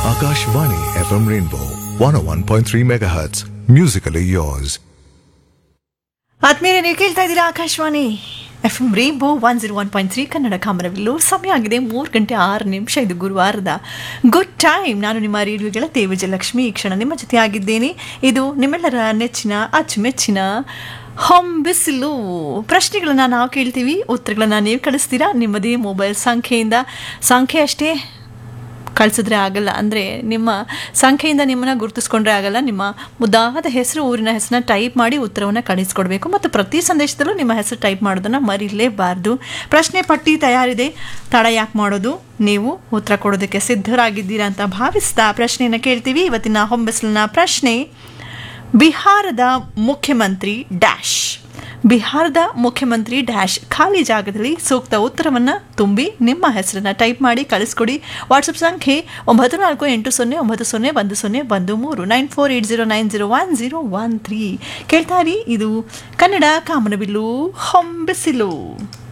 Akashvani FM Rainbow 101.3 MHz. Musically yours. ಆದ್ಮೇಲೆ ನೀವು ಕೇಳ್ತಾ ಇದ್ದೀರಾ Akashvani F M rainbow one zero one point three Kannada ಕಾಮರವಿಲ್ಲು ಸಮಯ ಆಗಿದೆ ಮೂರು ಗಂಟೆ ಆರು ನಿಮಿಷ ಇದು ಗುರುವಾರದ ಗುಡ್ ಟೈಮ್ ನಾನು ನಿಮ್ಮ ರೇಡಿಯೋ ಗೆಳತಿ ವಿಜಯಲಕ್ಷ್ಮಿ ಈ ಕ್ಷಣ ನಿಮ್ಮ ಜೊತೆ ಆಗಿದ್ದೇನೆ ಇದು ನಿಮ್ಮೆಲ್ಲರ ನೆಚ್ಚಿನ ಅಚ್ಚುಮೆಚ್ಚಿನ ಹೊಂಬಿಸಿಲು ಪ್ರಶ್ನೆಗಳನ್ನ ನಾವು ಕೇಳ್ತೀವಿ ಉತ್ತರಗಳನ್ನ ನೀವು ಕಳಿಸ್ತೀರಾ ನಿಮ್ಮದೇ ಮೊಬೈಲ್ ಸಂಖ್ಯೆಯಿಂದ ಸಂಖ್ಯೆ ಅಷ್ಟೇ ಕಳಿಸಿದ್ರೆ ಆಗಲ್ಲ ಅಂದರೆ ನಿಮ್ಮ ಸಂಖ್ಯೆಯಿಂದ ನಿಮ್ಮನ್ನು ಗುರುತಿಸ್ಕೊಂಡ್ರೆ ಆಗಲ್ಲ ನಿಮ್ಮ ಮುದ್ದಾದ ಹೆಸರು ಊರಿನ ಹೆಸರನ್ನ ಟೈಪ್ ಮಾಡಿ ಉತ್ತರವನ್ನು ಕಳಿಸ್ಕೊಡ್ಬೇಕು ಮತ್ತು ಪ್ರತಿ ಸಂದೇಶದಲ್ಲೂ ನಿಮ್ಮ ಹೆಸರು ಟೈಪ್ ಮಾಡೋದನ್ನು ಮರಿಲೇಬಾರ್ದು ಪ್ರಶ್ನೆ ಪಟ್ಟಿ ತಯಾರಿದೆ ತಡ ಯಾಕೆ ಮಾಡೋದು ನೀವು ಉತ್ತರ ಕೊಡೋದಕ್ಕೆ ಸಿದ್ಧರಾಗಿದ್ದೀರಾ ಅಂತ ಭಾವಿಸ್ತಾ ಪ್ರಶ್ನೆಯನ್ನು ಕೇಳ್ತೀವಿ ಇವತ್ತಿನ ಹೊಂಬಿಸಲಿನ ಪ್ರಶ್ನೆ ಬಿಹಾರದ ಮುಖ್ಯಮಂತ್ರಿ ಡ್ಯಾಶ್ ಬಿಹಾರದ ಮುಖ್ಯಮಂತ್ರಿ ಡ್ಯಾಶ್ ಖಾಲಿ ಜಾಗದಲ್ಲಿ ಸೂಕ್ತ ಉತ್ತರವನ್ನು ತುಂಬಿ ನಿಮ್ಮ ಹೆಸರನ್ನ ಟೈಪ್ ಮಾಡಿ ಕಳಿಸ್ಕೊಡಿ ವಾಟ್ಸಪ್ ಸಂಖ್ಯೆ ಒಂಬತ್ತು ನಾಲ್ಕು ಎಂಟು ಸೊನ್ನೆ ಒಂಬತ್ತು ಸೊನ್ನೆ ಒಂದು ಸೊನ್ನೆ ಒಂದು ಮೂರು nine four eight zero nine zero one zero one three ಕೇಳ್ತಾರಿ ಇದು ಕನ್ನಡ ಕಾಮನಬಿಲ್ಲು ಹೊಂಬಿಸಿಲು